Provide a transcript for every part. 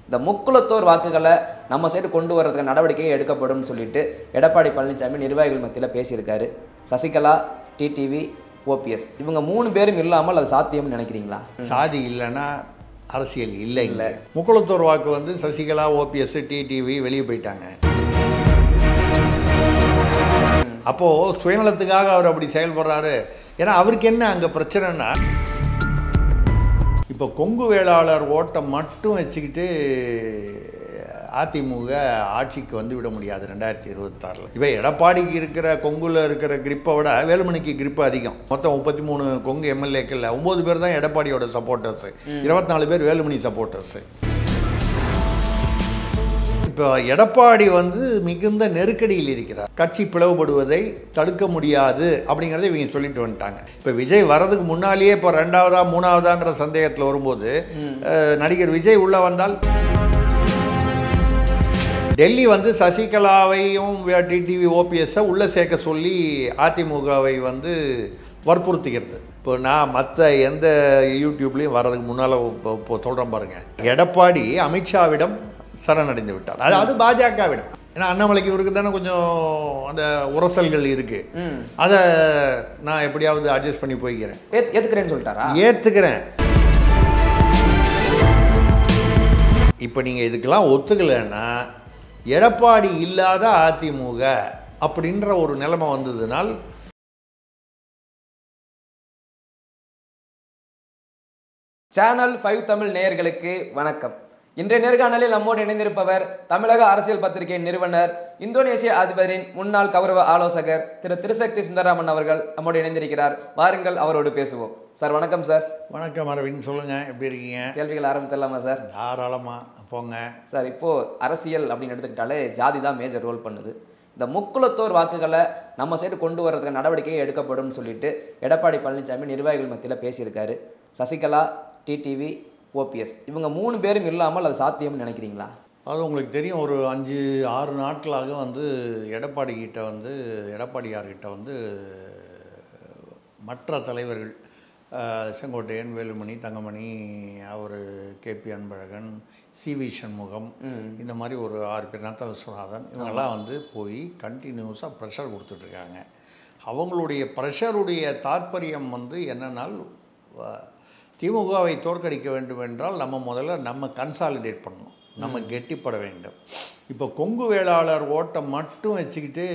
இந்த முக்குளத்தோர் வாக்குகளை நம்ம சைடு கொண்டு வர்றதுக்கு நடவடிக்கை எடுக்கப்படும் சொல்லிட்டு எடப்பாடி பழனிசாமி நிர்வாகிகள் மத்தியில் பேசியிருக்காரு சசிகலா டிடிவி ஓபிஎஸ் இவங்க மூணு பேரும் இல்லாமல் அது சாத்தியம்னு நினைக்கிறீங்களா சாதி இல்லைன்னா அரசியல் இல்லை இல்லை முக்குளத்தூர் வாக்கு வந்து சசிகலா ஓபிஎஸ் டிடிவி வெளியே போயிட்டாங்க அப்போது சுயநலத்துக்காக அவர் அப்படி செயல்படுறாரு ஏன்னா அவருக்கு என்ன அங்கே பிரச்சனைன்னா இப்போ கொங்கு வேளாளர் ஓட்டை மட்டும் வச்சுக்கிட்டு அதிமுக ஆட்சிக்கு வந்து விட முடியாது ரெண்டாயிரத்தி இருபத்தாறில் இப்போ எடப்பாடிக்கு இருக்கிற கொங்குல இருக்கிற கிரிப்பை விட வேலுமணிக்கு கிரிப்பு அதிகம் மொத்தம் முப்பத்தி மூணு கொங்கு எம்எல்ஏக்களில் ஒம்பது பேர் தான் எடப்பாடியோட சப்போர்ட்டர்ஸு இருபத்தி நாலு பேர் வேலுமணி சப்போர்ட்டர்ஸு இப்போ எடப்பாடி வந்து மிகுந்த நெருக்கடியில் இருக்கிறார் கட்சி பிளவுபடுவதை தடுக்க முடியாது அப்படிங்கிறத இவங்க சொல்லிட்டு வந்துட்டாங்க இப்போ விஜய் வர்றதுக்கு முன்னாலேயே இப்போ ரெண்டாவதா மூணாவதாங்கிற சந்தேகத்தில் வரும்போது அஹ், நடிகர் விஜய் உள்ள வந்தால் டெல்லி வந்து சசிகலாவையும் டிடிவி ஓபிஎஸ்ஸை உள்ளே சேர்க்க சொல்லி அதிமுகவை வந்து வற்புறுத்துகிறது இப்போ நான் மற்ற எந்த யூடியூப்லேயும் வர்றதுக்கு முன்னால் இப்போ சொல்கிறேன் பாருங்கள் எடப்பாடி அமித்ஷாவிடம் சரணடைந்து விட்டார் அதாவது பாஜகவிடம் ஏன்னா அண்ணாமலைக்கு இவருக்கு தானே கொஞ்சம் அந்த உரசல்கள் இருக்குது ம் அதை நான் எப்படியாவது அட்ஜஸ்ட் பண்ணி போய்க்கிறேன் ஏத் ஏத்துக்கிறேன்னு சொல்லிட்டாரா ஏற்றுக்கிறேன் இப்போ நீங்கள் இதுக்கெல்லாம் ஒத்துக்கலைன்னா எடப்பாடி இல்லாத அதிமுக அப்படின்ற ஒரு நிலைமை வந்ததுனால் சேனல் ஃபைவ் தமிழ் நேயர்களுக்கு வணக்கம் இன்றைய நேர்காணலில் நம்மோடு இணைந்திருப்பவர் தமிழக அரசியல் பத்திரிகை நிறுவனர் இந்தோனேசிய அதிபரின் முன்னாள் கௌரவ ஆலோசகர் திரு திருசக்தி சுந்தரராமன் அவர்கள் நம்மோடு இணைந்திருக்கிறார் வாருங்கள் அவரோடு பேசுவோம் சார் வணக்கம் சார் வணக்கம் அரவிந்த் சொல்லுங்கள் எப்படி இருக்கீங்க கேள்விகள் ஆரம்பிச்சிடலாமா சார் தாராளமாக போங்க சார் இப்போ அரசியல் அப்படின்னு எடுத்துக்கிட்டாலே ஜாதி தான் மேஜர் ரோல் பண்ணுது இந்த முக்குளத்தோர் வாக்குகளை நம்ம சைடு கொண்டு வர்றதுக்கு நடவடிக்கை எடுக்கப்படும் சொல்லிட்டு எடப்பாடி பழனிசாமி நிர்வாகிகள் மத்தியில் பேசியிருக்காரு சசிகலா டிடிவி ஓபிஎஸ் இவங்க மூணு பேரும் இல்லாமல் அது சாத்தியம்னு நினைக்கிறீங்களா அது உங்களுக்கு தெரியும் ஒரு அஞ்சு ஆறு நாட்களாக வந்து எடப்பாடி கிட்ட வந்து எடப்பாடியார்கிட்ட வந்து மற்ற தலைவர்கள் அஹ், செங்கோட்டையன் வேலுமணி தங்கமணி அவர் KP Anbazhagan C V Shanmugam இந்த மாதிரி ஒரு ஆறு பேர் நத்த விஸ்வநாதன் இவங்கெல்லாம் வந்து போய் கண்டினியூஸாக ப்ரெஷர் கொடுத்துட்ருக்காங்க அவங்களுடைய ப்ரெஷருடைய தாற்பயம் வந்து என்னன்னால் வ- திமுகவை தோற்கடிக்க வேண்டும் என்றால் நம்ம முதல்ல நம்ம கன்சாலிடேட் பண்ணணும் நம்ம கெட்டிப்பட வேண்டும் இப்போ கொங்கு வேளாளர் ஓட்டை மட்டும் வச்சுக்கிட்டு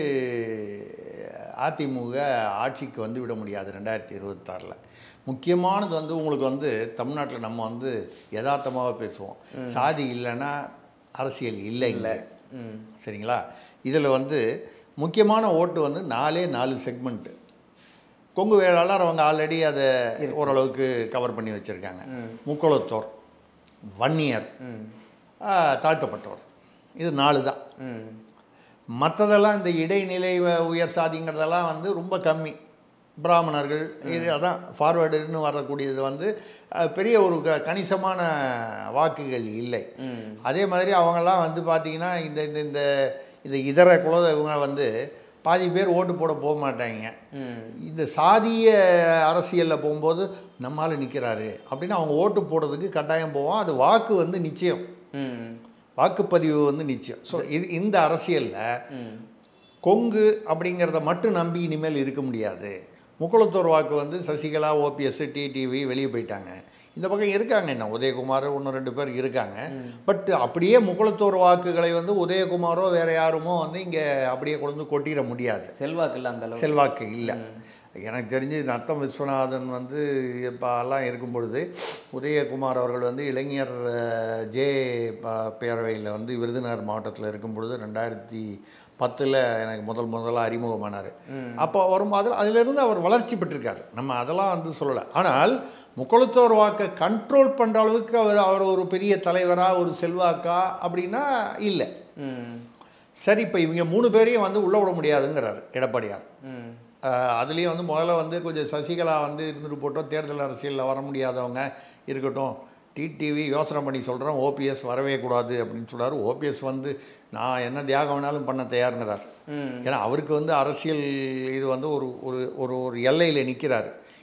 அதிமுக ஆட்சிக்கு வந்து விட முடியாது ரெண்டாயிரத்தி இருபத்தாறில் முக்கியமானது வந்து உங்களுக்கு வந்து தமிழ்நாட்டில் நம்ம வந்து யதார்த்தமாக பேசுவோம் சாதி இல்லைன்னா அரசியல் இல்லை இல்லை ம் சரிங்களா இதில் வந்து முக்கியமான ஓட்டு வந்து நாலே நாலு செக்மெண்ட்டு கொங்கு வேளாளர் அவங்க ஆல்ரெடி அதை ஓரளவுக்கு கவர் பண்ணி வச்சுருக்காங்க முக்குளத்தோர் வன்னியர் ம் ஆ, தாழ்த்தப்பட்டோர் இது நாலு தான் ம் மற்றதெல்லாம் இந்த இடைநிலை வ- உயர் சாதிங்கிறதெல்லாம் வந்து ரொம்ப கம்மி பிராமணர்கள் இது அதான் ஃபார்வேர்டுன்னு வரக்கூடியது வந்து அஹ், பெரிய ஒரு க கணிசமான வாக்குகள் இல்லை ம் அதே மாதிரி அவங்கெல்லாம் வந்து பார்த்தீங்கன்னா இந்த இந்த இந்த இந்த இதர குல இவங்க வந்து பாதி பேர் ஓட்டு போட போக மாட்டாங்க ம் இந்த சாதிய அரசியலில் போகும்போது நம்மால் நிற்கிறாரு அப்படின்னு அவங்க ஓட்டு போடுறதுக்கு கட்டாயம் போவோம் அது வாக்கு வந்து நிச்சயம் ம் வாக்குப்பதிவு வந்து நிச்சயம் ஸோ இது இந்த அரசியலில் ம் கொங்கு அப்படிங்கிறத மட்டும் நம்பி இனிமேல் இருக்க முடியாது முக்குளத்தூர் வாக்கு வந்து சசிகலா ஓபிஎஸ் டிடிவி வெளியே போயிட்டாங்க இந்த பக்கம் இருக்காங்க என்ன உதயகுமார் ஒன்று ரெண்டு பேர் இருக்காங்க பட் அப்படியே முக்குளத்தூர் வாக்குகளை வந்து உதயகுமாரோ வேற யாருமோ வந்து இங்கே அப்படியே கொண்டு வந்து கொட்டிட முடியாது செல்வாக்கு இல்லை அந்த அளவு செல்வாக்கு இல்லை எனக்கு தெரிஞ்சு நத்தம் விஸ்வநாதன் வந்து இப்போ எல்லாம் இருக்கும் பொழுது உதயகுமார் அவர்கள் வந்து இளைஞர் அஹ், ஜே ப- பேரவையில் வந்து விருதுநகர் மாவட்டத்தில் இருக்கும் பொழுது ரெண்டாயிரத்தி பத்தில் எனக்கு முதல் முதல்ல அறிமுகமானார் அப்போ வரும்போது அதிலிருந்து அவர் வளர்ச்சி பெற்றிருக்கார் நம்ம அதெல்லாம் வந்து சொல்லலை ஆனால் முக்குளத்தோர் வாக்கை கண்ட்ரோல் பண்ணுற அளவுக்கு அவர் அவர் ஒரு பெரிய தலைவராக ஒரு செல்வாக்கா அப்படின்னா இல்லை ம் சரி இப்போ இவங்க மூணு பேரையும் வந்து உள்ளே விட முடியாதுங்கிறார் எடப்பாடியார் ம் அதுலேயும் வந்து முதல்ல வந்து கொஞ்சம் சசிகலா வந்து இருந்துட்டு போட்டோம் தேர்தல் அரசியலில் வர முடியாதவங்க இருக்கட்டும் டிடிவி யோசனை பண்ணி சொல்கிறேன் ஓபிஎஸ் வரவே கூடாது அப்படின்னு சொல்றாரு ஓபிஎஸ் வந்து நான் என்ன தியாகம் வேணாலும் பண்ண தயாருங்கிறார் ம் ஏன்னா அவருக்கு வந்து அரசியல் இது வந்து ஒரு ஒரு ஒரு ஒரு எல்லையில் நிற்கிறார்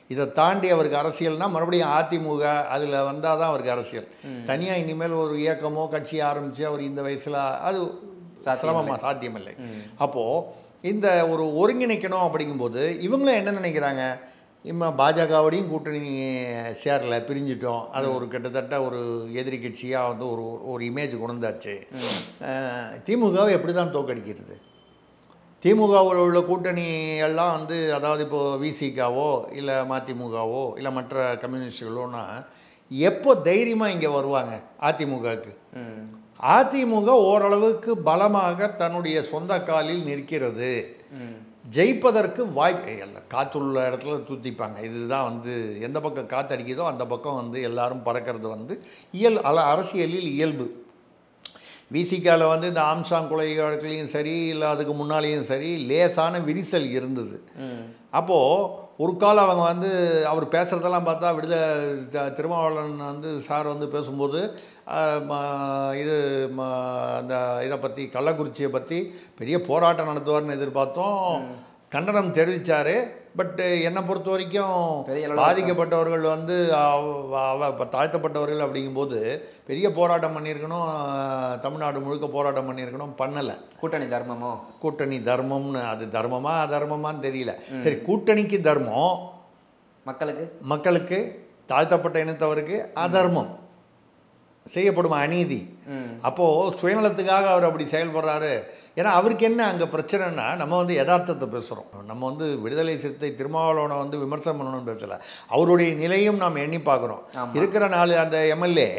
இதை தாண்டி அவருக்கு அரசியல்னா மறுபடியும் அதிமுக அதில் வந்தால் தான் அவருக்கு அரசியல் தனியாக இனிமேல் ஒரு இயக்கமோ கட்சி ஆரம்பித்து அவர் இந்த வயசில் அது சிரமமாக சாத்தியமில்லை அப்போது இந்த ஒரு ஒருங்கிணைக்கணும் அப்படிங்கும்போது இவங்களும் என்ன நினைக்கிறாங்க இம்மா பாஜகவோடையும் கூட்டணி சேரல பிரிஞ்சிட்டோம் அதை ஒரு கிட்டத்தட்ட ஒரு எதிரி கட்சியாக வந்து ஒரு ஒரு இமேஜ் கொண்டாச்சு திமுகவை எப்படி தான் தோக்கடிக்கிறது திமுகவில் உள்ள கூட்டணி எல்லாம் வந்து அதாவது இப்போது விசிகாவோ இல்லை மதிமுகவோ இல்லை மற்ற கம்யூனிஸ்டுகளோனா எப்போ தைரியமாக இங்கே வருவாங்க அதிமுகவுக்கு ம் அதிமுக ஓரளவுக்கு பலமாக தன்னுடைய சொந்த காலில் நிற்கிறது ம் ஜெயிப்பதற்கு வாய்ப்பு இல்லை காற்றுள்ள இடத்துல தூத்திப்பாங்க இதுதான் வந்து எந்த பக்கம் காற்று அடிக்குதோ அந்த பக்கம் வந்து எல்லாரும் பறக்கிறது வந்து இயல் அல அரசியலில் இயல்பு விசிகாவில் வந்து இந்த ஆம்சாங் கொலை வழக்குலையும் சரி இல்லை அதுக்கு முன்னாலேயும் சரி லேசான விரிசல் இருந்தது ம் அப்போது ஒரு காலம் அவங்க வந்து அவர் பேசுகிறதெல்லாம் பார்த்தா விடுத த- திருமாவளவன் வந்து சார் வந்து பேசும்போது ஆஹ், ம- இது ம- அந்த இதை பற்றி கள்ளக்குறிச்சியை பற்றி பெரிய போராட்டம் நடத்துவார்னு எதிர்பார்த்தோம் கண்டனம் தெரிவித்தார் பட் என்னை பொறுத்த வரைக்கும் பெரிய அளவுல பாதிக்கப்பட்டவர்கள் வந்து அவ- அவ இப்ப தாழ்த்தப்பட்டவர்கள் அப்படிங்கும்போது பெரிய போராட்டம் பண்ணியிருக்கணும் ஆஹ், தமிழ்நாடு முழுக்க போராட்டம் பண்ணியிருக்கணும் பண்ணலை கூட்டணி தர்மமோ கூட்டணி தர்மம்னு அது தர்மமா அதர்மமான்னு தெரியல சரி கூட்டணிக்கு தர்மம் மக்களுக்கு மக்களுக்கு தாழ்த்தப்பட்ட இனத்தவருக்கு அதர்மம் செய்யப்படும் அநீதி ம் அப்போது சுயநலத்துக்காக அவர் அப்படி செயல்படுறாரு ஏன்னா அவருக்கு என்ன அங்கே பிரச்சனைனா நம்ம வந்து யதார்த்தத்தை பேசுகிறோம் நம்ம வந்து விடுதலை சிறுத்தை திருமாவளவனை வந்து விமர்சனம் பண்ணணும்னு பேசலை அவருடைய நிலையும் நாம் எண்ணி பார்க்குறோம் ஆமா. இருக்கிற நாலு அந்த எம்எல்ஏ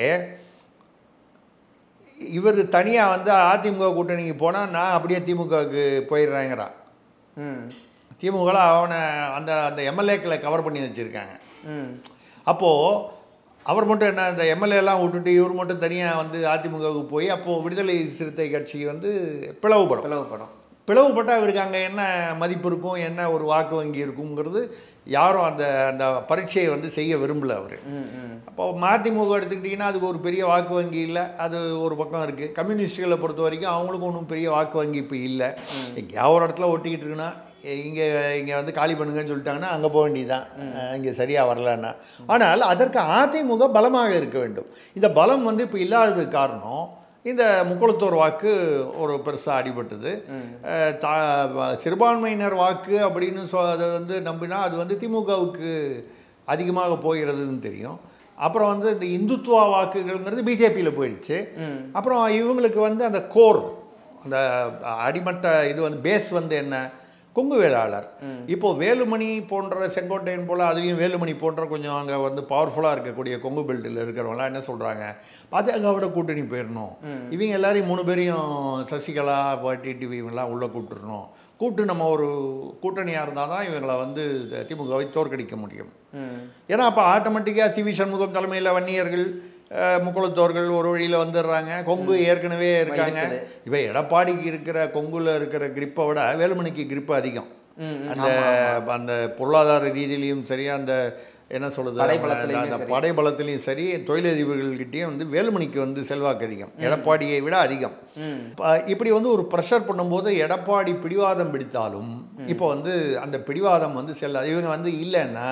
இவர் தனியாக வந்து அதிமுக கூட்டணிக்கு போனால் நான் அப்படியே திமுகவுக்கு போயிடுறேங்கிறான் ம் திமுகவில் அவனை அந்த அந்த எம்எல்ஏக்களை கவர் பண்ணி வச்சுருக்காங்க ம் அப்போது அவர் மட்டும் என்ன இந்த எம்எல்ஏலாம் விட்டுட்டு இவர் மட்டும் தனியாக வந்து அதிமுகவுக்கு போய் அப்போது விடுதலை சிறுத்தை கட்சி வந்து பிளவுபடும் பிளவுப்படும் பிளவுபட்டால் இவருக்கு அங்கே என்ன மதிப்பு இருக்கும் என்ன ஒரு வாக்கு வங்கி இருக்குங்கிறது யாரும் அந்த அந்த பரீட்சையை வந்து செய்ய விரும்பல அவர் ம் ம் அப்போ மதிமுக எடுத்துக்கிட்டிங்கன்னா அதுக்கு ஒரு பெரிய வாக்கு வங்கி இல்லை அது ஒரு பக்கம் இருக்குது கம்யூனிஸ்டுகளை பொறுத்த வரைக்கும் அவங்களுக்கும் ஒன்றும் பெரிய வாக்கு வங்கி இப்போ இல்லை எங்கேயாவது ஒரு இடத்துல ஒட்டிக்கிட்டு இருக்குன்னா இங்கே இங்கே வந்து காலி பண்ணுங்கன்னு சொல்லிட்டாங்கன்னா அங்கே போக வேண்டியதுதான் இங்கே சரியாக வரலன்னா ஆனால் அதற்கு அதிமுக பலமாக இருக்க வேண்டும் இந்த பலம் வந்து இப்போ இல்லாததுக்கு காரணம் இந்த முக்குளத்தோர் வாக்கு ஒரு பெருசாக அடிபட்டது அஹ் தா சிறுபான்மையினர் வாக்கு அப்படின்னு சொ அதை வந்து நம்பினா அது வந்து திமுகவுக்கு அதிகமாக போகிறதுன்னு தெரியும் அப்புறம் வந்து இந்த இந்துத்துவா வாக்குகள்ங்கிறது பிஜேபியில் போயிடுச்சு ம் அப்புறம் இவங்களுக்கு வந்து அந்த கோர் அந்த அடிமட்ட இது வந்து பேஸ் வந்து என்ன கொங்கு வேளாளர் இப்போ வேலுமணி போன்ற செங்கோட்டையன் போல் அதுலேயும் வேலுமணி போன்ற கொஞ்சம் அங்கே வந்து பவர்ஃபுல்லாக இருக்கக்கூடிய கொங்கு பெல்ட்டில் இருக்கிறவங்களாம் என்ன சொல்கிறாங்க பாஜகவோட கூட்டணி போயிடணும் இவங்க எல்லாரையும் மூணு பேரையும் சசிகலா டிடிவி இவங்கெல்லாம் உள்ளே கூப்பிட்டுறணும் கூப்பிட்டு நம்ம ஒரு கூட்டணியாக இருந்தால் தான் இவங்களை வந்து திமுகவை தோற்கடிக்க முடியும் ம் ஏன்னா அப்போ ஆட்டோமேட்டிக்காக சி வி சண்முகம் தலைமையில் வன்னியர்கள் அஹ், முக்குளத்தோர்கள் ஒரு வழியில் வந்துடுறாங்க கொங்கு ஏற்கனவே இருக்காங்க இருக்குது. இப்போ எடப்பாடிக்கு இருக்கிற கொங்குல இருக்கிற கிரிப்பை விட வேலுமணிக்கு கிரிப்பு அதிகம் ம் ம். அந்த அந்த பொருளாதார ரீதியிலையும் சரி அந்த என்ன சொல்றது படைபலத்திலையுமே அந்த சரி. படைபலத்திலையும் சரி தொழிலதிபர்கள்கிட்டயும் வந்து வேலுமணிக்கு வந்து செல்வாக்கு அதிகம் எடப்பாடியை விட அதிகம் ம் ப- இப்படி வந்து ஒரு ப்ரெஷர் பண்ணும்போது எடப்பாடி பிடிவாதம் பிடித்தாலும் இப்போ வந்து அந்த பிடிவாதம் வந்து செல்லாது இவங்க வந்து இல்லைன்னா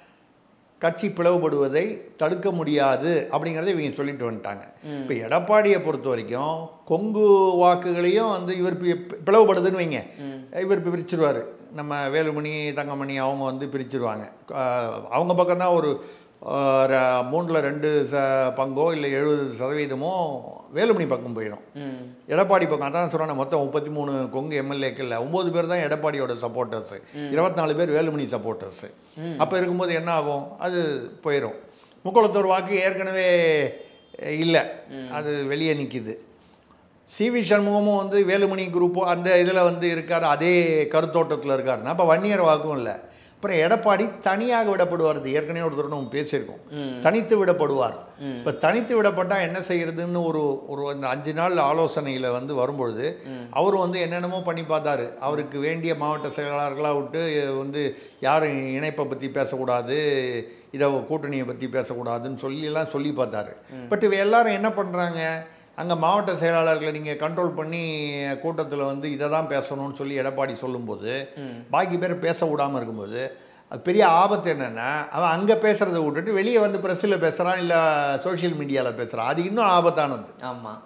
கட்சி பிளவுபடுவதை தடுக்க முடியாது அப்படிங்கிறத இவங்க சொல்லிட்டு வந்துட்டாங்க இப்போ எடப்பாடியை பொறுத்த வரைக்கும் கொங்கு வாக்குகளையும் வந்து இவர் பி- பிளவுபடுதுன்னு வைங்க இவர் பிரிச்சிருவார் நம்ம வேலுமணி தங்கமணி அவங்க வந்து பிரிச்சிருவாங்க அஹ் அவங்க பக்கம்தான் ஒரு அஹ், ர- மூணில் ரெண்டு ச பங்கோ இல்லை எழுபது சதவீதமோ வேலுமணி பக்கம் போயிடும் ம் எடப்பாடி பக்கம் அதான் சொல்கிறேன் மொத்தம் முப்பத்தி மூணு கொங்கு எம்எல்ஏக்கள் ஒம்பது பேர் தான் எடப்பாடியோட சப்போர்ட்டர்ஸு இருபத்தி நாலு பேர் வேலுமணி சப்போர்ட்டர்ஸு அப்போ இருக்கும்போது என்ன ஆகும் அது போயிடும் முக்குளத்தூர் வாக்கு ஏற்கனவே இல்லை அது வெளியே நிற்கிது சி வி சண்முகமும் வந்து வேலுமணி குரூப்பும் அந்த இதில் வந்து இருக்கார் அதே கருத்தோட்டத்தில் இருக்காருன்னா அப்போ வன்னியர் வாக்கும் இல்லை அப்புறம் எடப்பாடி தனியாக விடப்படுவார் இது ஏற்கனவே ஒரு தடவை நம்ம பேசியிருக்கோம் தனித்து விடப்படுவார் இப்போ தனித்து விடப்பட்டால் என்ன செய்யறதுன்னு ஒரு ஒரு அந்த அஞ்சு நாள் ஆலோசனையில் வந்து வரும்பொழுது அவர் வந்து என்னென்னமோ பண்ணி பார்த்தாரு அவருக்கு வேண்டிய மாவட்ட செயலாளர்களாக விட்டு வந்து யாரும் இணைப்பை பற்றி பேசக்கூடாது இதை கூட்டணியை பற்றி பேசக்கூடாதுன்னு சொல்லி எல்லாம் சொல்லி பார்த்தாரு பட் இவ எல்லாரும் என்ன பண்ணுறாங்க அங்கே மாவட்ட செயலாளர்களை நீங்கள் கண்ட்ரோல் பண்ணி கூட்டத்தில் வந்து இதை தான் பேசணும்னு சொல்லி எடப்பாடி சொல்லும்போது பாக்கி பேர் பேச விடாமல் இருக்கும்போது அது பெரிய ஆபத்து என்னென்னா அவன் அங்கே பேசுகிறத விட்டுட்டு வெளியே வந்து ப்ரெஸ்ஸில் பேசுகிறான் இல்லை சோஷியல் மீடியாவில் பேசுகிறான் அது இன்னும் ஆபத்தானது ஆமா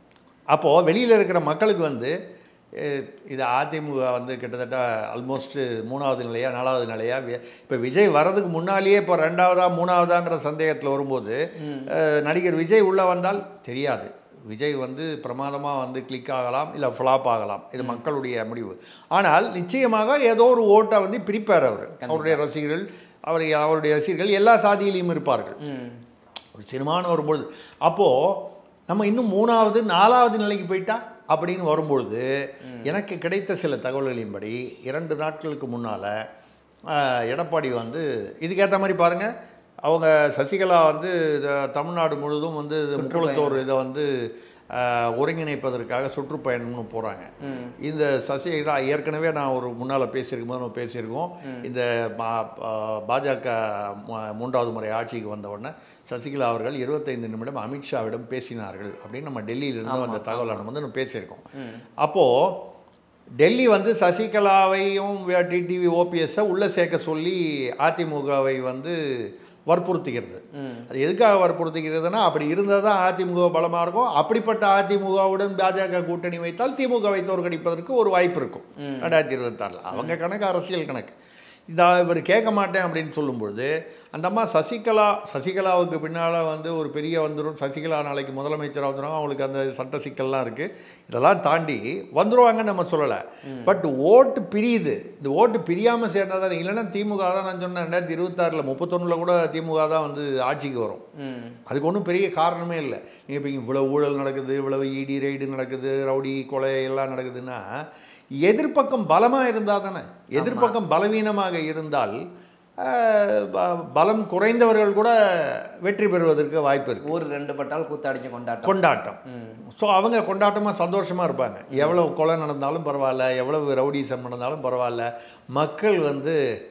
அப்போது வெளியில் இருக்கிற மக்களுக்கு வந்து அஹ், இது அதிமுக வந்து கிட்டத்தட்ட ஆல்மோஸ்ட் மூணாவது நிலையா நாலாவது நிலையா இப்போ விஜய் வர்றதுக்கு முன்னாலேயே இப்போ ரெண்டாவதா மூணாவதாங்கிற சந்தேகத்தில் வரும்போது அஹ், நடிகர் விஜய் உள்ளே வந்தால் தெரியாது விஜய் வந்து பிரமாதமாக வந்து கிளிக் ஆகலாம் இல்லை ஃப்ளாப் ஆகலாம் இது மக்களுடைய முடிவு ஆனால் நிச்சயமாக ஏதோ ஒரு ஓட்டை வந்து பிரிப்பார் அவர் அவருடைய ரசிகர்கள் அவர் அவருடைய ரசிகர்கள் எல்லா சாதியிலையும் இருப்பார்கள் ம் ஒரு சினிமான்னு வரும்பொழுது அப்போது நம்ம இன்னும் மூணாவது நாலாவது நிலைக்கு போயிட்டா அப்படின்னு வரும்பொழுது எனக்கு கிடைத்த சில தகவல்களின்படி இரண்டு நாட்களுக்கு முன்னால் எடப்பாடி வந்து இதுக்கேற்ற மாதிரி பாருங்கள் அவங்க சசிகலா வந்து இத- தமிழ்நாடு முழுதும் வந்து இது முக்குளத்தோர் இதை வந்து ஆஹ், ஒருங்கிணைப்பதற்காக சுற்றுப்பயணம்னு போகிறாங்க ம் இந்த சசிகலா ஏற்கனவே நான் ஒரு முன்னால் பேசியிருக்கும் போது நம்ம பேசியிருக்கோம் இந்த பா- பா- பாஜக மூ- மூன்றாவது முறை ஆட்சிக்கு வந்த உடனே சசிகலா அவர்கள் இருபத்தைந்து நிமிடம் அமித்ஷாவிடம் பேசினார்கள் அப்படின்னு நம்ம டெல்லியிலிருந்து அந்த தகவலை நம்ம வந்து நம்ம பேசியிருக்கோம் அப்போது டெல்லி வந்து சசிகலாவையும் டிடிவி ஓபிஎஸ்ஸை உள்ளே சேர்க்க சொல்லி அதிமுகவை வந்து வற்புறுத்துகிறது ம் அது எதுக்காக வற்புறுத்துகிறதுனா அப்படி இருந்தால் தான் அதிமுக பலமாக இருக்கும் அப்படிப்பட்ட அதிமுகவுடன் பாஜக கூட்டணி வைத்தால் திமுகவை தோற்கடிப்பதற்கு ஒரு வாய்ப்பு இருக்கும் ரெண்டாயிரத்தி இருபத்தாறில் அவங்க கணக்கு அரசியல் கணக்கு இந்த இவர் கேட்க மாட்டேன் அப்படின்னு சொல்லும்பொழுது அந்த அம்மா சசிகலா சசிகலாவுக்கு பின்னால் வந்து ஒரு பெரிய வந்துடும் சசிகலா நாளைக்கு முதலமைச்சராக வந்துடும் அவங்களுக்கு அந்த சட்ட சிக்கல்லாம் இருக்குது இதெல்லாம் தாண்டி வந்துருவாங்கன்னு நம்ம சொல்லலை பட் ஓட்டு பிரியுது இந்த ஓட்டு பிரியாமல் சேர்ந்தா தான் இல்லைன்னா திமுக தான் நான் சொன்னேன் ரெண்டாயிரத்தி இருபத்தாறில் முப்பத்தொன்னில் கூட திமுக தான் வந்து ஆட்சிக்கு வரும் ம் அதுக்கு ஒன்றும் பெரிய காரணமே இல்லை நீங்கள் இப்போ இவ்வளோ ஊழல் நடக்குது இவ்வளவு இடி ரைடு நடக்குது ரவுடி கொலை எல்லாம் நடக்குதுன்னா எதிர்ப்பக்கம் பலமாக இருந்தால் தானே எதிர்ப்பக்கம் பலவீனமாக இருந்தால் ஆஹ், ப- பலம் குறைந்தவர்கள் கூட வெற்றி பெறுவதற்கு வாய்ப்பு இருக்குது ஊர் ரெண்டு பட்டால் கூத்தாடிக்க கொண்டாட்டம் கொண்டாட்டம் ம் ஸோ அவங்க கொண்டாட்டமாக சந்தோஷமாக இருப்பாங்க எவ்வளவு கொலை நடந்தாலும் பரவாயில்ல எவ்வளவு ரவுடிசம் நடந்தாலும் பரவாயில்ல மக்கள் வந்து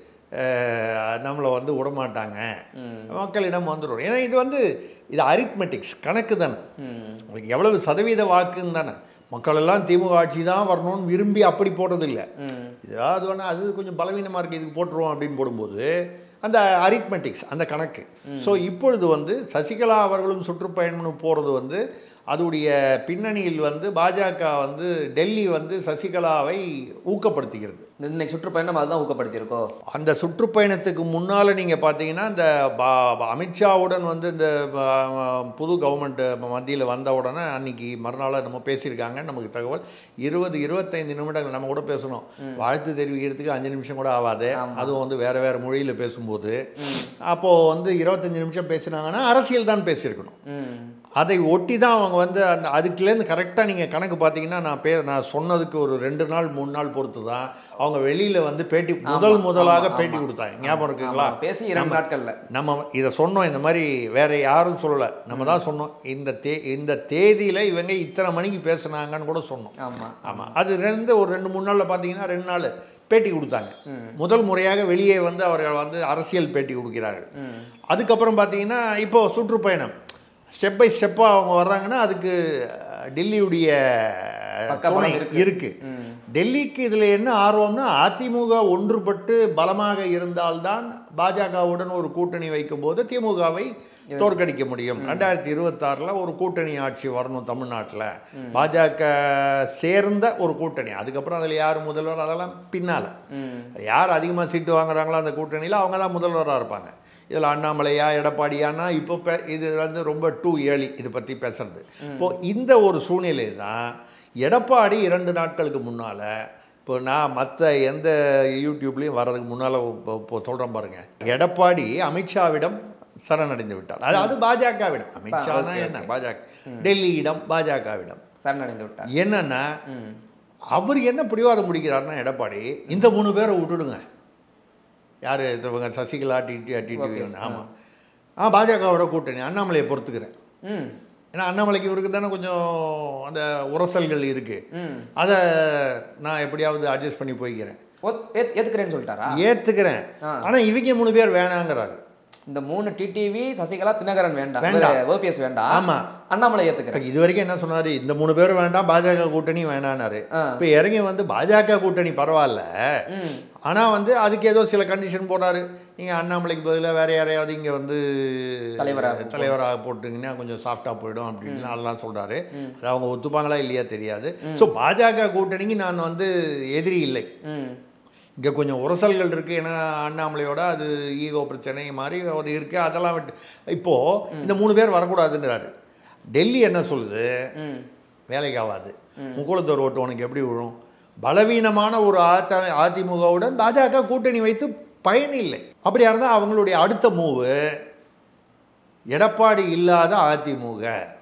அஹ், நம்மளை வந்து விடமாட்டாங்க ம் மக்களிடம் வந்துடும் ஏன்னா இது வந்து இது அரித்மெட்டிக்ஸ் கணக்கு தானே ம் உங்களுக்கு எவ்வளவு சதவீத வாக்குன்னு தானே மக்கள் எல்லாம் திமுக ஆட்சி தான் வரணும்னு விரும்பி அப்படி போடுறதில்லை ம் ஏதாவது வேணால் அது கொஞ்சம் பலவீனமாக இருக்குது இதுக்கு போட்டுருவோம் அப்படின்னு போடும்போது அந்த அரித்மெட்டிக்ஸ் அந்த கணக்கு ஸோ இப்பொழுது வந்து சசிகலா அவர்களும் சுற்றுப்பயணம்னு போகிறது வந்து அதோடைய பின்னணியில் வந்து பாஜக வந்து டெல்லி வந்து சசிகலாவை ஊக்கப்படுத்துகிறது இன்னைக்கு சுற்றுப்பயணம் அதுதான் ஊக்கப்படுத்தியிருக்கோ அந்த சுற்றுப்பயணத்துக்கு முன்னால் நீங்கள் பார்த்தீங்கன்னா இந்த பா பா- அமித்ஷாவுடன் வந்து இந்த ப- புது கவர்மெண்ட் மத்தியில் வந்த உடனே அன்னைக்கு மறுநாள் நம்ம பேசியிருக்காங்க நமக்கு தகவல் இருபது இருபத்தைந்து நிமிடங்கள் நம்ம கூட பேசணும் வாழ்த்து தெரிவிக்கிறதுக்கு அஞ்சு நிமிஷம் கூட ஆகாது அதுவும் வந்து வேறு வேறு மொழியில் பேசும்போது அப்போது வந்து இருபத்தஞ்சு நிமிஷம் பேசினாங்கன்னா அரசியல் தான் பேசியிருக்கணும் ம் அதை ஒட்டி தான் அவங்க வந்து அந்த அதுக்குலேருந்து கரெக்டாக நீங்கள் கணக்கு பார்த்தீங்கன்னா நான் பே நான் சொன்னதுக்கு ஒரு ரெண்டு நாள் மூணு நாள் பொறுத்து தான் அவங்க வெளியில் வந்து பேட்டி முதல் முதலாக ஆமா, பேட்டி ஆமா. கொடுத்தாங்க ஞாபகம் இருக்குங்களா ஆமா, பேசி இரண்டு நாட்கள்ல நம்ம இதை சொன்னோம் இந்த மாதிரி வேற யாரும் சொல்லலை நம்ம தான் சொன்னோம் இந்த தே இந்த தேதியில் இவங்க இத்தனை மணிக்கு பேசுனாங்கன்னு கூட சொன்னோம் ஆமா ஆமாம் அது ரெண்டு ஒரு ரெண்டு மூணு நாளில் பார்த்தீங்கன்னா ரெண்டு நாள் பேட்டி கொடுத்தாங்க முதல் முறையாக வெளியே வந்து அவர்கள் வந்து அரசியல் பேட்டி கொடுக்கிறார்கள் ம் அதுக்கப்புறம் பார்த்தீங்கன்னா இப்போ சுற்றுப்பயணம் ஸ்டெப் பை ஸ்டெப்பாக அவங்க வர்றாங்கன்னா அதுக்கு அஹ், டெல்லியுடைய பக்கபலம் துணை இருக்கு. இருக்கு ம் டெல்லிக்கு இதில் என்ன ஆர்வம்னா அதிமுக ஒன்றுபட்டு பலமாக இருந்தால்தான் பாஜகவுடன் ஒரு கூட்டணி வைக்கும்போது திமுகவை தோற்கடிக்க முடியும் ரெண்டாயிரத்தி இருபத்தாறில் ஒரு கூட்டணி ஆட்சி வரணும் தமிழ்நாட்டில் பாஜக சேர்ந்த ஒரு கூட்டணி அதுக்கப்புறம் அதில் யார் முதல்வர் அதெல்லாம் பின்னால் ம் யார் அதிகமாக சீட்டு வாங்குறாங்களோ அந்த கூட்டணியில் அவங்க தான் முதல்வராக இருப்பாங்க இதில் அண்ணாமலையா எடப்பாடியானா இப்போ பே இது வந்து ரொம்ப டூ ஏர்லி இதை பற்றி பேசுறது இப்போது இந்த ஒரு சூழ்நிலை தான் எடப்பாடி இரண்டு நாட்களுக்கு முன்னால் இப்போ நான் மற்ற எந்த யூடியூப்லேயும் வர்றதுக்கு முன்னால் இப்போ சொல்கிறேன் பாருங்க எடப்பாடி அமித்ஷாவிடம் சரணடைந்து விட்டார் அதாவது பாஜகவிடம் அமித்ஷானா okay, என்ன பாஜக டெல்லியிடம் பாஜகவிடம் சரணடைந்து விட்டார் என்னன்னா ம் அவர் என்ன பிடிவாதம் முடிக்கிறாருன்னா எடப்பாடி இந்த மூணு பேரை விட்டுடுங்க யார் இவங்க சசிகலா டிடி டிடிவி ஆமாம் ஆ பாஜகவோட கூட்டணி அண்ணாமலையை பொறுத்துக்கிறேன் ம் ஏன்னா அண்ணாமலைக்கு இவருக்கு தானே கொஞ்சம் அந்த உரசல்கள் இருக்குது ம் அதை நான் எப்படியாவது அட்ஜஸ்ட் பண்ணி போய்க்கிறேன் ஒத்- ஏத்- ஏத்துக்கிறேன்னு சொல்லிட்டாரா ஏற்றுக்கிறேன் ஆ. ஆனால் இவங்க மூணு பேர் வேணாங்கிறாரு இந்த மூணு டிடிவி சசிகலா தினகரன் வேண்டாம் வேண்டாம். ஓபிஎஸ் வேண்டாம் ஆமா. அண்ணாமலை இப்போ ஏத்துக்கிறேன் இது வரைக்கும் என்ன சொன்னார் இந்த மூணு பேரும் வேண்டாம் பாஜக கூட்டணி வேணான்னாரு ஆ. இப்போ இறங்கி வந்து பாஜக கூட்டணி பரவாயில்ல ம் ஆனால் வந்து அதுக்கு ஏதோ சில கண்டிஷன் போட்டாரு நீங்கள் அண்ணாமலைக்கு பதிலாக வேறு யாரையாவது இங்கே வந்து தலைவராக தலைவராக போட்டிங்கன்னா கொஞ்சம் சாஃப்டாக போயிடும் அப்படின்னு அதெல்லாம் சொல்கிறாரு அது அவங்க ஒத்துப்பாங்களா இல்லையா தெரியாது ஸோ பாஜக கூட்டணிக்கு நான் வந்து எதிரி இல்லை ம் இங்கே கொஞ்சம் உரசல்கள் இருக்குது ஏன்னா அண்ணாமலையோட அது ஈகோ பிரச்சனை மாதிரி ஒரு இருக்குது அதெல்லாம் விட்டு இப்போது இந்த மூணு பேர் வரக்கூடாதுங்கிறாரு டெல்லி என்ன சொல்லுது ம் வேலைக்கு ஆகாது முக்குளத்தோர் ஓட்டு உனக்கு எப்படி விழும் பலவீனமான ஒரு அத அதிமுகவுடன் பாஜக கூட்டணி வைத்து பயன் இல்லை அப்படியா இருந்தால் அவங்களுடைய அடுத்த மூவு எடப்பாடி இல்லாத அதிமுக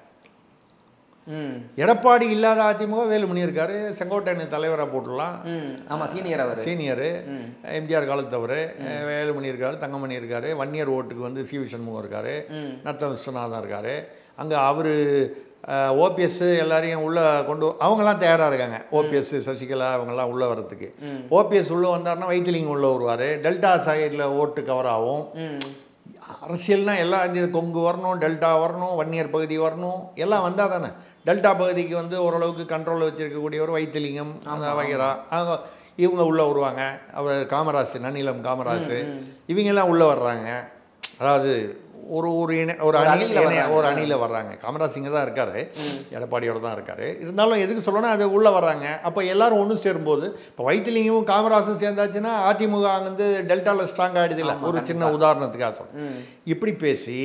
ம் எடப்பாடி இல்லாத அதிமுக வேலுமணி இருக்காரு செங்கோட்டையன் தலைவராக போட்டுடலாம் ம் ஆமாம் சீனியர் அவர் சீனியரு ம் எம்ஜிஆர் காலத்தவர் வேலுமணி இருக்காரு தங்கமணி இருக்காரு வன்னியர் ஓட்டுக்கு வந்து சி வி சண்முகம் இருக்காரு ம் நத்த விஸ்வநாதன் இருக்காரு அங்கே அவர் ஓபிஎஸ் எல்லாரையும் உள்ளே கொண்டு அவங்கெல்லாம் தயாராக இருக்காங்க ஓபிஎஸ் சசிகலா அவங்கெல்லாம் உள்ளே வர்றதுக்கு ம். ஓபிஎஸ் உள்ளே வந்தாருன்னா வைத்திலிங்கம் உள்ளே வருவார் டெல்டா சைடில் ஓட்டு கவர் ஆகும் ம் அரசியல்னா எல்லாம் இந்த கொங்கு வரணும் டெல்டா வரணும் வன்னியர் பகுதி வரணும் எல்லாம் வந்தால் தானே டெல்டா பகுதிக்கு வந்து ஓரளவுக்கு கண்ட்ரோலில் வச்சுருக்கக்கூடியவர் வைத்திலிங்கம் அந்த வகைரா அவங்க இவங்க உள்ளே வருவாங்க அவர் காமராசு நன்னிலம் காமராசு இவங்கெல்லாம் உள்ளே வர்றாங்க அதாவது ஒரு ஒரு இணை ஒரு ஒரு அணி அணியில இணை- வர்றாங்க. ஒரு அணியில் வர்றாங்க காமராஜ் இங்கே தான் இருக்காரு எடப்பாடியோட தான் இருக்காரு இருந்தாலும் எதுக்கு சொல்லணும் அது உள்ளே வர்றாங்க அப்போ எல்லாரும் ஒன்று சேரும்போது இப்போ வைத்திலிங்கமும் காமராசும் சேர்ந்தாச்சுன்னா அதிமுக வந்து டெல்டாவில் ஸ்ட்ராங் ஆகிடுது இல்லை ஒரு சின்ன உதாரணத்துக்காக சொல்றேன் ம் இப்படி பேசி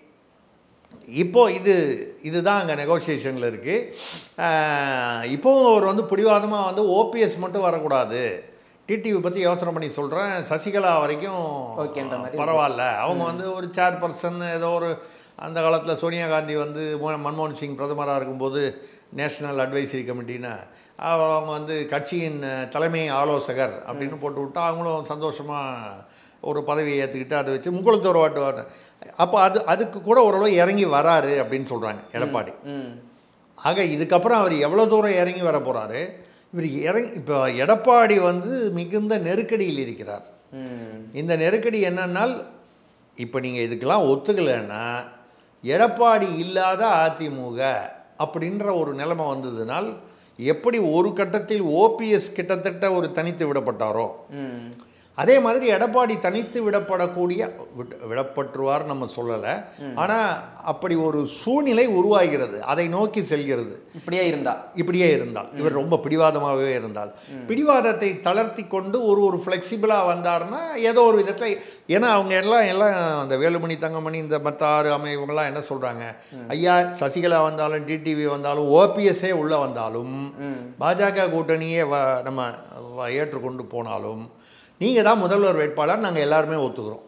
இப்போ இது இதுதான் அங்கே நெகோசியேஷனில் இருக்குது இப்போவும் அவர் வந்து பிடிவாதமாக வந்து ஓபிஎஸ் மட்டும் வரக்கூடாது டிடிவி பற்றி யோசனை பண்ணி சொல்கிறேன் சசிகலா வரைக்கும் ஓகேன்ற மாதிரி பரவாயில்ல அவங்க வந்து ஒரு சேர் பர்சன் ஏதோ ஒரு அந்த காலத்தில் சோனியா காந்தி வந்து மோ- மன்மோகன் சிங் பிரதமராக இருக்கும்போது நேஷனல் அட்வைசரி கமிட்டின்னு அவங்க வந்து கட்சியின் தலைமை ஆலோசகர் அப்படின்னு போட்டு விட்டா அவங்களும் சந்தோஷமாக ஒரு பதவியை ஏற்றுக்கிட்டு அதை வச்சு முக்குளத்தோர் வாட்டு அப்போ அது அதுக்கு கூட ஓரளவு இறங்கி வராரு அப்படின்னு சொல்கிறாங்க எடப்பாடி ம் ஆக இதுக்கப்புறம் அவர் எவ்வளோ தூரம் இறங்கி வர போகிறாரு இவர் இறங்கி இப்போ எடப்பாடி வந்து மிகுந்த நெருக்கடியில் இருக்கிறார் ம் இந்த நெருக்கடி என்னன்னால் இப்போ நீங்கள் இதுக்கெல்லாம் ஒத்துக்கலைன்னா எடப்பாடி இல்லாத அதிமுக அப்படின்ற ஒரு நிலைமை வந்ததுனால் எப்படி ஒரு கட்டத்தில் ஓபிஎஸ் கிட்டத்தட்ட ஒரு தனித்து விடப்பட்டாரோ ம் அதே மாதிரி எடப்பாடி தனித்து விடப்படக்கூடிய விட்- விடப்பட்டுருவார் நம்ம சொல்லலை ஆனால் அப்படி ஒரு சூழ்நிலை உருவாகிறது அதை நோக்கி செல்கிறது இப்படியே இருந்தா இப்படியே இருந்தால் இவர் ரொம்ப பிடிவாதமாகவே இருந்தால் பிடிவாதத்தை தளர்த்தி கொண்டு ஒரு ஒரு ஃப்ளெக்சிபிளாக வந்தார்னா ஏதோ ஒரு விதத்தில் ஏன்னா அவங்க எல்லாம் எல்லாம் அந்த வேலுமணி தங்கமணி இந்த மற்ற ஆறு அமை இவங்கெல்லாம் என்ன சொல்கிறாங்க ஐயா சசிகலா வந்தாலும் டிடிவி வந்தாலும் ஓபிஎஸ்ஸே உள்ளே வந்தாலும் ம் பாஜக கூட்டணியே வ நம்ம வ- ஏற்றுக்கொண்டு போனாலும் நீங்கள் தான் முதல்வர் வேட்பாளர் நாங்கள் எல்லாருமே ஒத்துக்கிறோம்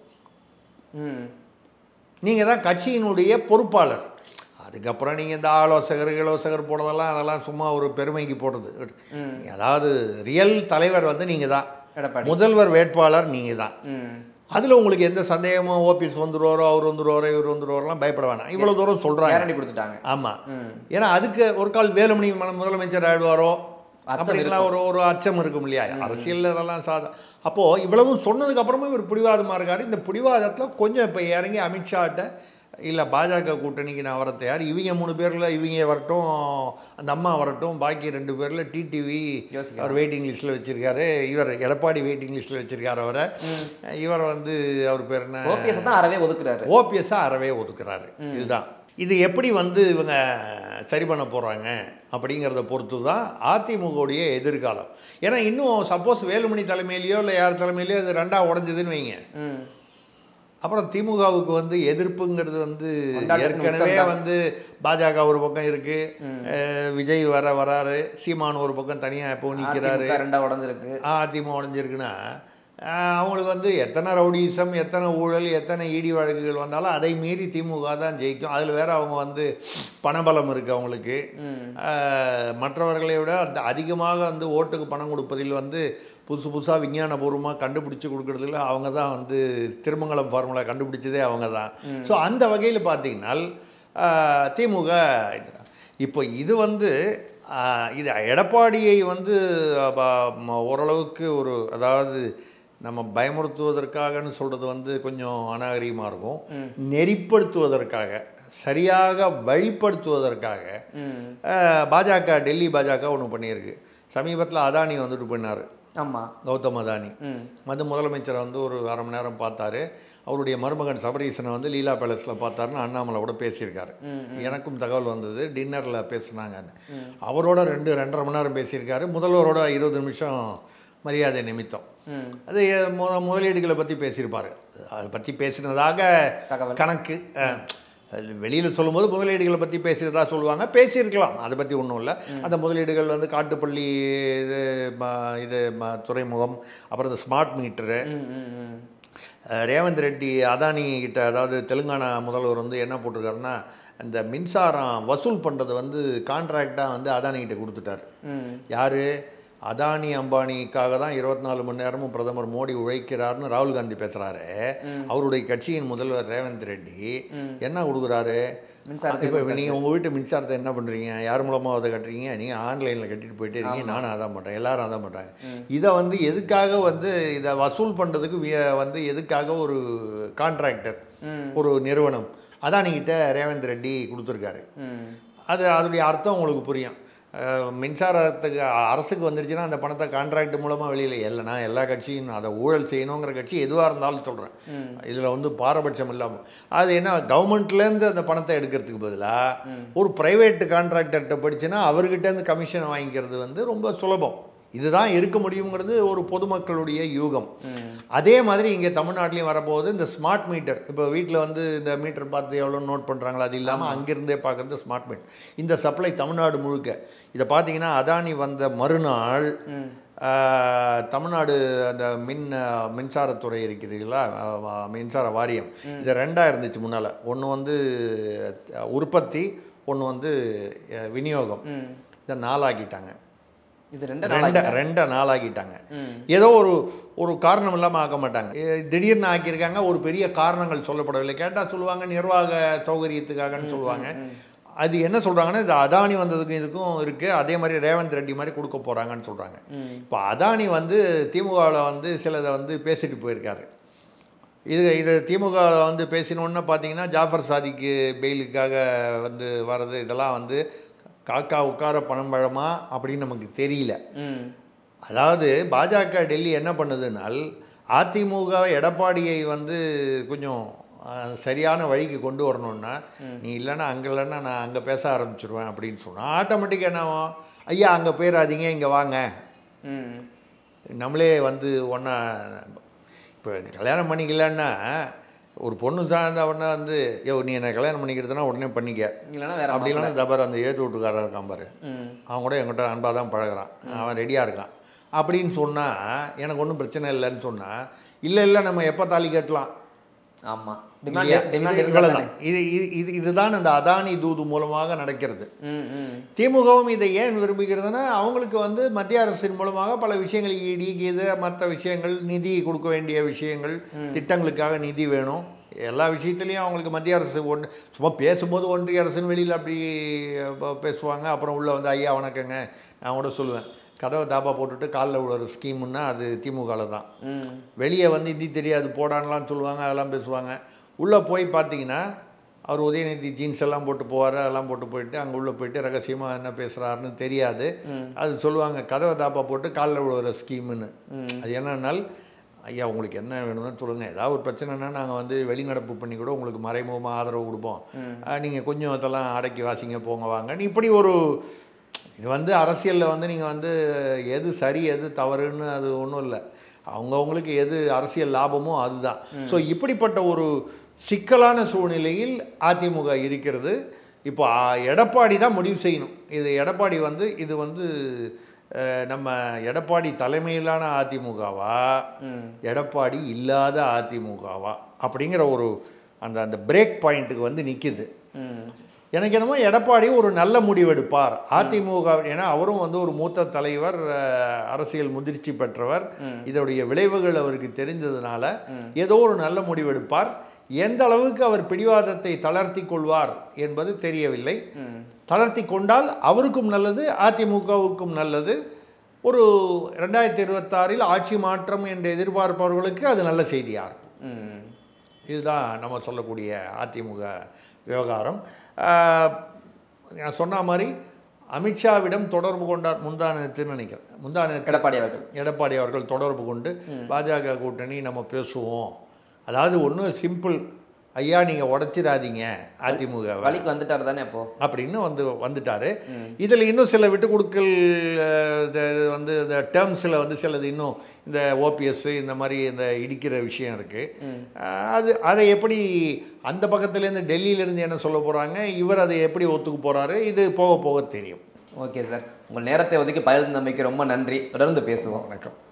ம் நீங்கள் தான் கட்சியினுடைய பொறுப்பாளர் அதுக்கப்புறம் நீங்கள் இந்த ஆலோசகர் இலோசகர் போடுறதெல்லாம் அதெல்லாம் சும்மா ஒரு பெருமைக்கு போடுறது ம் அதாவது ரியல் தலைவர் வந்து நீங்கள் தான் எடப்பாடி முதல்வர் வேட்பாளர் நீங்கள் தான் ம் அதில் உங்களுக்கு எந்த சந்தேகமும் ஓபிஎஸ் வந்துருவாரோ அவர் வந்துருவாரோ இவர் வந்துருவாரோலாம் பயப்பட வேணாம் இவ்வளோ தூரம் சொல்கிறாங்க கேரண்டி கொடுத்துட்டாங்க ஆமாம் ம் ஏன்னா அதுக்கு ஒரு கால் வேலுமணி ம- முதலமைச்சர் ஆயிடுவாரோ அச்சம் அப்படின்லாம் ஒரு ஒரு அச்சம் இருக்கும் இல்லையா அரசியலில் அதெல்லாம் சாதா அப்போது இவ்வளவும் சொன்னதுக்கு அப்புறமா இவர் பிடிவாதமாக இருக்காரு இந்த பிடிவாதத்தில் கொஞ்சம் இப்போ இறங்கி அமித்ஷாட்ட இல்லை பாஜக கூட்டணிக்கு நான் வர தயார் இவங்க மூணு பேரில் இவங்க வரட்டும் அந்த அம்மா வரட்டும் பாக்கி ரெண்டு பேரில் டிடிவி யோசிக்கலாம். அவர் வெயிட்டிங் லிஸ்ட்டில் வச்சிருக்காரு இவர் எடப்பாடி வெயிட்டிங் லிஸ்ட்டில் வச்சிருக்காரு அவரை இவர் வந்து அவர் பேர் என்ன ஓபிஎஸ் தான் அறவே ஒதுக்குறாரு ஓபிஎஸ்ஸாக அறவே ஒதுக்குறாரு இதுதான் இது எப்படி வந்து இவங்க சரி பண்ண போகிறாங்க அப்படிங்கிறத பொறுத்து தான் அதிமுகவுடைய எதிர்காலம் ஏன்னா இன்னும் சப்போஸ் வேலுமணி தலைமையிலையோ இல்லை யார் தலைமையிலையோ அது ரெண்டாக உடஞ்சதுன்னு வைங்க ம் அப்புறம் திமுகவுக்கு வந்து எதிர்ப்புங்கிறது வந்து கொண்டாட்டத்தின் ஏற்கனவே உச்சம்தான். வந்து பாஜக ஒரு பக்கம் இருக்குது விஜய் வர வராரு சீமான் ஒரு பக்கம் தனியாக இப்போ நிற்கிறாரு அதிமுக ரெண்டா உடஞ்சிருக்கு அதிமுக உடஞ்சிருக்குன்னா ஆஹ், அவங்களுக்கு வந்து எத்தனை ரவுடிசம் எத்தனை ஊழல் எத்தனை ஈடி வழக்குகள் வந்தாலும் அதை மீறி திமுக தான் ஜெயிக்கும் அதில் வேற அவங்க வந்து பணபலம் இருக்குது அவங்களுக்கு ம் ஆஹ், மற்றவர்களை விட அந்த அதிகமாக வந்து ஓட்டுக்கு பணம் கொடுப்பதில் வந்து புதுசு புதுசாக விஞ்ஞானபூர்வமாக கண்டுபிடிச்சி கொடுக்குறதுல அவங்க தான் வந்து திருமங்கலம் ஃபார்முலா கண்டுபிடிச்சதே அவங்க தான் ஸோ அந்த வகையில் பார்த்தீங்கன்னா ஆஹ், திமுக இதுதான். இப்போ இது வந்து ஆஹ், இது எடப்பாடியை வந்து அப்ப, ம- ஓரளவுக்கு ஒரு அதாவது நம்ம பயமுறுத்துவதற்காகன்னு சொல்கிறது வந்து கொஞ்சம் அநாகரிகமாக இருக்கும் நெறிப்படுத்துவதற்காக சரியாக வழிப்படுத்துவதற்காக ம் அஹ், பாஜக டெல்லி பாஜக ஒன்று பண்ணியிருக்கு சமீபத்தில் அதானி வந்துட்டு பண்ணார் ஆமா கௌதம் அதானி ம் அது முதலமைச்சரை வந்து ஒரு அரை மணி நேரம் பார்த்தாரு அவருடைய மருமகன் சபரீசனை வந்து லீலா பேலஸில் பார்த்தாருன்னு அண்ணாமலை கூட பேசியிருக்காரு எனக்கும் தகவல் வந்தது டின்னரில் பேசுனாங்கன்னு அவரோட ரெண்டு ரெண்டரை மணி நேரம் பேசியிருக்காரு முதல்வரோட இருபது நிமிஷம் மரியாதை நிமித்தம் ம் அது எ- மு- முதலீடுகளை பற்றி பேசியிருப்பார் அதை பற்றி பேசினதாக தகவல். கணக்கு வெளியில் சொல்லும்போது முதலீடுகளை பற்றி பேசியதா சொல்லுவாங்க பேசியிருக்கலாம் அதை பற்றி ஒன்றும் இல்லை அந்த முதலீடுகள் வந்து காட்டுப்பள்ளி இது ம- இது ம- துறைமுகம் அப்புறம் இந்த ஸ்மார்ட் மீட்டரு ம் ம் ம் அஹ் ரேவந்த் ரெட்டி அதானி கிட்ட அதாவது தெலுங்கானா முதல்வர் வந்து என்ன போட்டிருக்காருன்னா இந்த மின்சாரம் வசூல் பண்ணுறது வந்து கான்ட்ராக்டாக வந்து அதானி கிட்ட கொடுத்துட்டாரு ம் யார் அதானி அம்பானிக்காக தான் இருபத்தி நாலு மணி நேரமும் பிரதமர் மோடி உழைக்கிறாருன்னு ராகுல் காந்தி பேசுகிறாரு அவருடைய கட்சியின் முதல்வர் ரேவந்த் ரெட்டி என்ன கொடுக்குறாரு மின்சாரத்தை இப்போ நீங்கள் உங்கள் வீட்டு மின்சாரத்தை என்ன பண்ணுறீங்க யார் மூலமாக அதை கட்டுறீங்க நீங்கள் ஆன்லைனில் கட்டிட்டு போயிட்டே இருக்கீங்க நானும் அதான் பண்ணுறேன் எல்லாரும் அதான் பண்ணுறாங்க இதை வந்து எதுக்காக வந்து இதை வசூல் பண்ணுறதுக்கு வந்து எதுக்காக ஒரு கான்ட்ராக்டர் ம் ஒரு நிறுவனம் அதானிக்கிட்ட ரேவந்த் ரெட்டி கொடுத்துருக்காரு ம் அது அதனுடைய அர்த்தம் உங்களுக்கு புரியும் அஹ் மின்சாரத்துக்கு அரசுக்கு வந்துருச்சுன்னா அந்த பணத்தை கான்ட்ராக்ட் மூலமாக வெளியில் இல்லைனா எல்லா கட்சியும் அதை ஊழல் செய்யணுங்கிற கட்சி எதுவாக இருந்தாலும் சொல்கிறேன் இதில் வந்து பாரபட்சம் இல்லாமல் அது என்ன கவர்மெண்ட்லேருந்து அந்த பணத்தை எடுக்கிறதுக்கு பதிலாக ஒரு ப்ரைவேட் கான்ட்ராக்டர்கிட்ட படிச்சுன்னா அவர்கிட்டேருந்து கமிஷன் வாங்கிக்கிறது வந்து ரொம்ப சுலபம் இதுதான் இருக்க முடியுங்கிறது ஒரு பொதுமக்களுடைய யூகம் அதே மாதிரி இங்கே தமிழ்நாட்டிலையும் வரப்போகுது இந்த ஸ்மார்ட் மீட்டர் இப்போ வீட்டில் வந்து இந்த மீட்டர் பார்த்து எவ்வளோ நோட் பண்ணுறாங்களோ அது இல்லாமல் அங்கிருந்தே பார்க்குறது ஸ்மார்ட் மீட்டர் இந்த சப்ளை தமிழ்நாடு முழுக்க இதை பார்த்தீங்கன்னா அதானி வந்த மறுநாள் ஆஹ், தமிழ்நாடு அந்த மின் ஆஹ், மின்சாரத்துறை இருக்கிறீங்களா ஆஹ், வா- மின்சார வாரியம் இது ரெண்டாக இருந்துச்சு முன்னால் ஒன்று வந்து அஹ், உற்பத்தி ஒன்று வந்து அஹ், விநியோகம் ம் இதை நாளாக்கிட்டாங்க இது ரெண்டு ரெண்ட நாளாக ரெண்டை நாளாக்கிட்டாங்க ம் ஏதோ ஒரு ஒரு காரணம் இல்லாமல் ஆக்க மாட்டாங்க எ- திடீர்னு ஆக்கியிருக்காங்க ஒரு பெரிய காரணங்கள் சொல்லப்படவில்லை கேட்டால் சொல்லுவாங்க நிர்வாக சௌகரியத்துக்காகன்னு சொல்லுவாங்க அது என்ன சொல்கிறாங்கன்னா இது அதானி வந்ததுக்கும் இதுக்கும் இருக்குது அதே மாதிரி ரேவந்த் ரெட்டி மாதிரி கொடுக்க போகிறாங்கன்னு சொல்கிறாங்க ம் இப்போ அதானி வந்து திமுகவில் வந்து சிலதை வந்து பேசிட்டு போயிருக்காரு இது இது திமுக வந்து பேசினோன்னு பார்த்தீங்கன்னா ஜாஃபர் சாதிக்கு பெயிலுக்காக வந்து வர்றது இதெல்லாம் வந்து காக்கா உட்கார பணம் பழமா அப்படின்னு நமக்கு தெரியல ம் அதாவது பாஜக டெல்லி என்ன பண்ணுதுனால் அதிமுக எடப்பாடியை வந்து கொஞ்சம் அஹ், சரியான வழிக்கு கொண்டு வரணும்னா நீ இல்லைன்னா அங்கே இல்லைன்னா நான் அங்கே பேச ஆரம்பிச்சிருவேன் அப்படின்னு சொன்னால் ஆட்டோமேட்டிக்காக என்ன ஆகும் ஐயா அங்கே போயிடாதீங்க இங்கே வாங்க ம் நம்மளே வந்து ஒன்றா இப்போ கல்யாணம் பண்ணிக்கலன்னா ஒரு பொண்ணு சார்ந்த உடனே வந்து யோ நீ என்னை கல்யாணம் பண்ணிக்கிறதுனா உடனே பண்ணிக்க இல்லைன்னா வேற அப்படி இல்லைன்னா தபார் அந்த ஏத்து வீட்டுக்காரர் இருக்கான் பாரு ம் அவன் கூட என்கிட்ட அன்பாக தான் பழகுறான் அவன் ரெடியாக இருக்கான் அப்படின்னு சொன்னால் எனக்கு ஒன்றும் பிரச்சனை இல்லைன்னு சொன்னால் இல்லை இல்லை நம்ம எப்போ தாலி கட்டலாம் ஆமா இல்லையா? டிமாண்ட் டிமாண்ட் இது இருந்தால் இவ்வளவுதான். இது இது இது இதுதான் அந்த அதானி தூது மூலமாக நடக்கிறது ம் ம் திமுகவும் இதை ஏன் விரும்புகிறதுனா அவங்களுக்கு வந்து மத்திய அரசின் மூலமாக பல விஷயங்கள் இடி கீது மற்ற விஷயங்கள் நிதி கொடுக்க வேண்டிய விஷயங்கள் திட்டங்களுக்காக நிதி வேணும் எல்லா விஷயத்துலையும் அவங்களுக்கு மத்திய அரசு ஒன்று சும்மா பேசும்போது ஒன்றிய அரசுன்னு வெளியில் அப்படி ப- பேசுவாங்க அப்புறம் உள்ளே வந்து ஐயா வணக்கங்க நான் கூட சொல்லுவேன் கதவை தாப்பா போட்டுட்டு காலில் விழுற ஸ்கீமுன்னா அது திமுகவில் தான் ம் வெளியே வந்து ஹிந்தி தெரியாது போடான்லாம் சொல்லுவாங்க அதெல்லாம் பேசுவாங்க உள்ளே போய் பார்த்தீங்கன்னா அவர் உதயநிதி ஜீன்ஸ் எல்லாம் போட்டு போவார் அதெல்லாம் போட்டு போயிட்டு அங்கே உள்ளே போயிட்டு ரகசியமாக என்ன பேசுகிறாருன்னு தெரியாது அது சொல்லுவாங்க கதவை தாப்பா போட்டு காலில் விழுற ஸ்கீமுன்னு அது என்னன்னால் ஐயா உங்களுக்கு என்ன வேணும்னு சொல்லுங்கள் ஏதாவது ஒரு பிரச்சனைனா நாங்கள் வந்து வெளிநடப்பு பண்ணி கூட உங்களுக்கு மறைமுகமாக ஆதரவு கொடுப்போம் நீங்கள் கொஞ்சம் இதெல்லாம் அடக்கி வாசிங்க போங்க வாங்க நீ இப்படி ஒரு இது வந்து அரசியலில் வந்து நீங்கள் வந்து எது சரி எது தவறுன்னு அது ஒன்றும் இல்லை அவங்கவுங்களுக்கு எது அரசியல் லாபமோ அதுதான் ஸோ இப்படிப்பட்ட ஒரு சிக்கலான சூழ்நிலையில் அதிமுக இருக்கிறது இப்போ ஆ, எடப்பாடி தான் முடிவு செய்யணும் இது எடப்பாடி வந்து இது வந்து அஹ், நம்ம எடப்பாடி தலைமையிலான அதிமுகவா ம் எடப்பாடி இல்லாத அதிமுகவா அப்படிங்கிற ஒரு அந்த அந்த பிரேக் பாயிண்ட்டுக்கு வந்து நிற்கிது ம் எனக்கு என்னமோ எடப்பாடி ஒரு நல்ல முடிவெடுப்பார் அதிமுக ஏன்னா அவரும் வந்து ஒரு மூத்த தலைவர் அஹ், அரசியல் முதிர்ச்சி பெற்றவர் இதோடைய விளைவுகள் அவருக்கு தெரிந்ததுனால ஏதோ ஒரு நல்ல முடிவெடுப்பார் எந்த அளவுக்கு அவர் பிடிவாதத்தை தளர்த்தி கொள்வார் என்பது தெரியவில்லை ம் தளர்த்தி கொண்டால் அவருக்கும் நல்லது அதிமுகவுக்கும் நல்லது ஒரு ரெண்டாயிரத்தி இருபத்தாறில் ஆட்சி மாற்றம் என்று எதிர்பார்ப்பவர்களுக்கு அது நல்ல செய்தியாக இருக்கும் ம் இதுதான் நம்ம சொல்லக்கூடிய அதிமுக விவகாரம் ஆஹ், நான் சொன்ன மாதிரி அமித்ஷாவிடம் தொடர்பு கொண்டார் முந்தானத்துன்னு நினைக்கிறேன் முந்தானத்து எடப்பாடி அவர்கள் எடப்பாடி அவர்கள் தொடர்பு கொண்டு பாஜக கூட்டணி நம்ம பேசுவோம் அதாவது ஒன்று சிம்பிள் ஐயா நீங்கள் உடச்சிடாதீங்க அதிமுக வழிக்கு வந்துட்டார் தானே அப்போ அப்படின்னு வந்து வந்துட்டாரு இதில் இன்னும் சில விட்டு கொடுக்கல் அஹ், இது வந்து இந்த டேர்ம்ஸில் வந்து சிலது இன்னும் இந்த ஓபிஎஸ் இந்த மாதிரி இந்த இடிக்கிற விஷயம் இருக்குது அது அதை எப்படி அந்த பக்கத்துலேருந்து டெல்லியிலேருந்து என்ன சொல்ல போகிறாங்க இவர் அதை எப்படி ஒத்துக்க போகிறாரு இது போக போக தெரியும் ஓகே சார் உங்கள் நேரத்தை ஒதுக்கி பகிர்ந்தமைக்கு ரொம்ப நன்றி தொடர்ந்து பேசுவோம் வணக்கம்